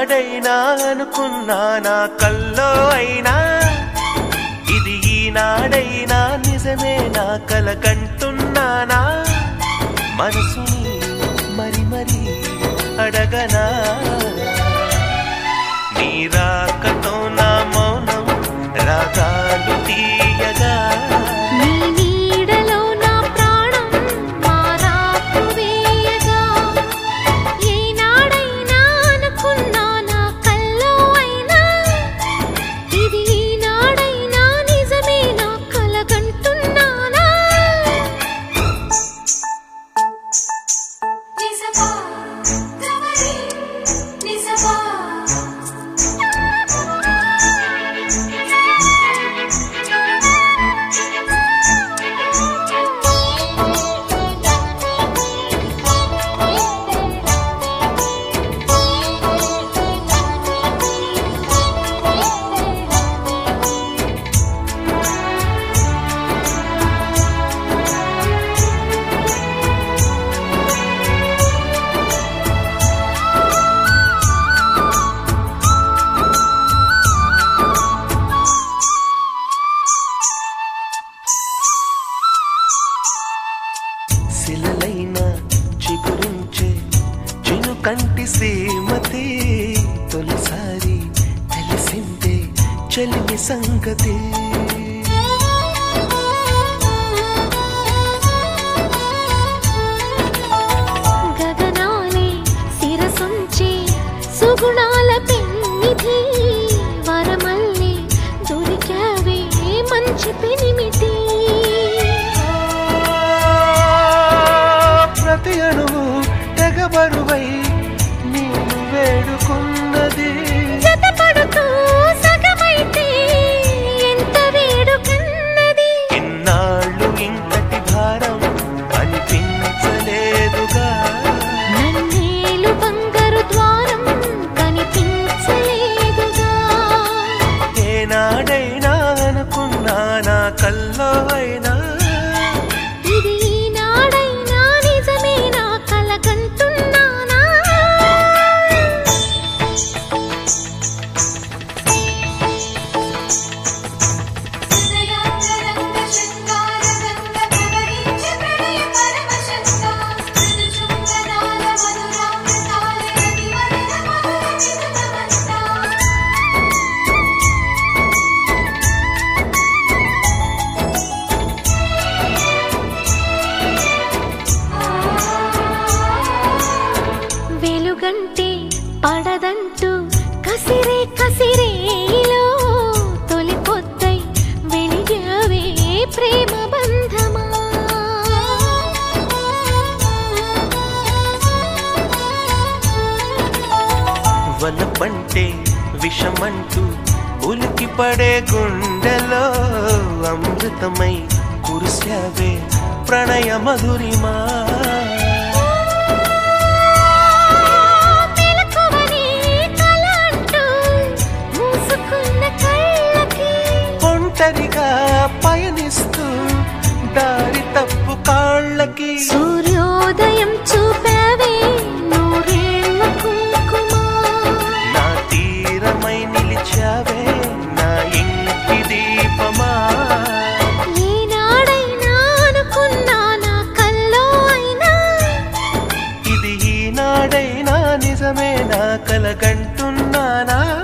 ఏనాడైనా అనుకున్నా నా కల్లో అయినా ఇది ఈనాడైనా నిజమే నా కల కంటున్నానా మనసుని మరి మరి అడగనా నీ రాకతో నా మౌనం రాగాలు తీయగా నీ నీడలో నా ప్రాణం మారాకు వేయగా ఏనాడైనా అనుకున్నా నా కల్లో అయినా ఇది ఈనాడైనా నిజమే నా కలగంటున్నానా నిజమా గమరి నిజమా శిలలైన చిగురించే చిను కంటి శ్రీమతి తొలిసారి తెలిసిందే చెలిమి సంగతి గగనాలే శిరసుంచి సుగుణాల పెన్నిధి వరమల్లి దొరికావే మంచి పెనిమిటి ప్రతి అణువు తెగబరువై నేను వేడుకున్నది జతపడుతూ సగమైతే ఎంత వేడుకన్నది ఇన్నాళ్ళు ఇంతటి భారం అనిపించలేదుగా నన్నేలు బంగారు ద్వారం కనిపించలేదుగా ఏనాడైనా అనుకున్నా నా కల్లో అయినా ఇది ఈనాడైనా నిజమే నా కలకంటున్నానా హృదయాంతరంగ శృంగారగంగ ప్రవహించే ప్రణయ పరమశంగా మృదు చుంబనాల మధురామృతాల రతి వదన మధుర వినుతమంతా వెలుగంటే పడదంటూ కసిరే కసిరేలో తొలి పొద్దై వెలిగావే ప్రేమ బంధమా వలపంటే విషమంటూ ఉలికి పడే గుండెలో అమృతమై కురిశావే ప్రణయ మధురిమా మెలకువనే కల అంటూ మూసుకున్న కళ్ళకి ఒంటరిగా పయనిస్తూ దారి తప్పు కాళ్ళకి సూర్యోదయం చూపావే నూరేళ్ల కుంకుమా నా తీరమై నిలిచావే నా ఇంటి దీపమా ఈనాడైనా అనుకున్నా నా కల్లో అయినా ఇది ఈనాడైనా నిజమే నా కలగంటున్నానా